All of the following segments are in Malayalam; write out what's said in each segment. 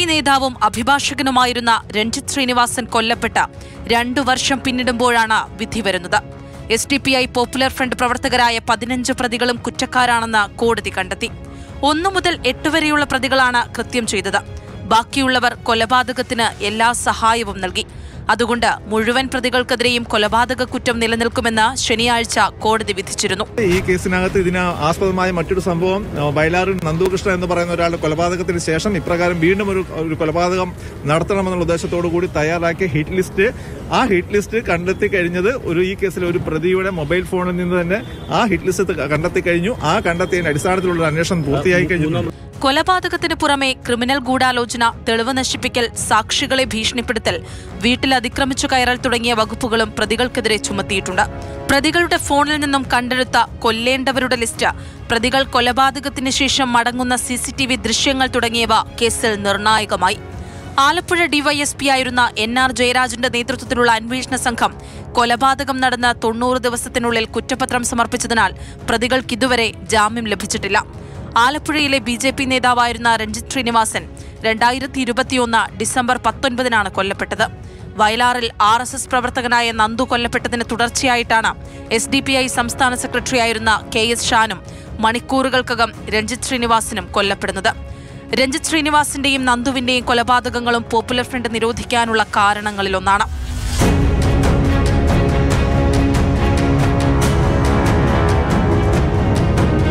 നേതാവും അഭിഭാഷകനുമായിരുന്ന രഞ്ജിത്ത് ശ്രീനിവാസൻ കൊല്ലപ്പെട്ട രണ്ടു വർഷം പിന്നിടുമ്പോഴാണ് വിധി വരുന്നത് S D P I popular front പ്രവർത്തകരായ പതിനഞ്ച് പ്രതികളും കുറ്റക്കാരാണെന്ന് കോടതി കണ്ടെത്തി ഒന്നു മുതൽ എട്ട് വരെയുള്ള പ്രതികളാണ് കൃത്യം ചെയ്തത് ബാക്കിയുള്ളവർ കൊലപാതകത്തിന് എല്ലാ സഹായവും നൽകി അതുകൊണ്ട് മുഴുവൻ പ്രതികൾക്കെതിരെയും കൊലപാതക കുറ്റം നിലനിൽക്കുമെന്ന് ശനിയാഴ്ച കോടതി വിധിച്ചിരുന്നു ഈ കേസിനകത്ത് ഇതിന് ആസ്പദമായ മറ്റൊരു സംഭവം ആ, ബൈലാറിൽ നന്ദുകൃഷ്ണൻ എന്ന് പറയുന്ന ഒരാളുടെ കൊലപാതകത്തിന് ശേഷം ഇപ്രകാരം വീണ്ടും ഒരു ഒരു കൊലപാതകം നടത്തണമെന്നുള്ള ഉദ്ദേശത്തോടു കൂടി തയ്യാറാക്കിയ ഹിറ്റ് ലിസ്റ്റ് ആ ഹിറ്റ് ലിസ്റ്റ് കണ്ടെത്തി കഴിഞ്ഞത് ഒരു ഈ കേസിലെ ഒരു പ്രതിയുടെ മൊബൈൽ ഫോണിൽ നിന്ന് തന്നെ ആ ഹിറ്റ് ലിസ്റ്റ് കണ്ടെത്തി കഴിഞ്ഞു ആ കണ്ടെത്തിയതിന്റെ അടിസ്ഥാനത്തിലുള്ള ഒരു അന്വേഷണം പൂർത്തിയായി കഴിഞ്ഞു കൊലപാതകത്തിന് പുറമെ ക്രിമിനൽ ഗൂഢാലോചന തെളിവ് നശിപ്പിക്കൽ സാക്ഷികളെ ഭീഷണിപ്പെടുത്തൽ വീട്ടിൽ അതിക്രമിച്ചു കയറൽ തുടങ്ങിയ വകുപ്പുകളും പ്രതികൾക്കെതിരെ ചുമത്തിയിട്ടുണ്ട് പ്രതികളുടെ ഫോണിൽ നിന്നും കണ്ടെടുത്ത കൊല്ലേണ്ടവരുടെ ലിസ്റ്റ് പ്രതികൾ കൊലപാതകത്തിന് ശേഷം മടങ്ങുന്ന സി സി ടി വി ദൃശ്യങ്ങൾ തുടങ്ങിയവ കേസിൽ നിർണായകമായി ആലപ്പുഴ ഡിവൈഎസ്പി ആയിരുന്ന എൻ ആർ ജയരാജന്റെ നേതൃത്വത്തിലുള്ള അന്വേഷണ സംഘം കൊലപാതകം നടന്ന തൊണ്ണൂറ് ദിവസത്തിനുള്ളിൽ കുറ്റപത്രം സമർപ്പിച്ചതിനാൽ പ്രതികൾക്കിതുവരെ ജാമ്യം ലഭിച്ചിട്ടില്ല ആലപ്പുഴയിലെ ബി ജെ പി നേതാവായിരുന്ന രഞ്ജിത്ത് ശ്രീനിവാസൻ രണ്ടായിരത്തി ഇരുപത്തിയൊന്ന് ഡിസംബർ പത്തൊൻപതിനാണ് കൊല്ലപ്പെട്ടത് വയലാറിൽ ആർ എസ് എസ് പ്രവർത്തകനായ നന്ദു കൊല്ലപ്പെട്ടതിന് തുടർച്ചയായിട്ടാണ് എസ് ഡി പി ഐ സംസ്ഥാന സെക്രട്ടറിയായിരുന്ന കെ എസ് ഷാനും മണിക്കൂറുകൾക്കകം രഞ്ജിത്ത് ശ്രീനിവാസനും കൊല്ലപ്പെടുന്നത് രഞ്ജിത്ത് ശ്രീനിവാസിന്റെയും നന്ദുവിന്റെയും കൊലപാതകങ്ങളും പോപ്പുലർ ഫ്രണ്ട് നിരോധിക്കാനുള്ള കാരണങ്ങളിലൊന്നാണ്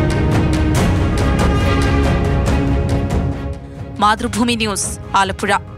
മാതൃഭൂമി ന്യൂസ് ആലപ്പുഴ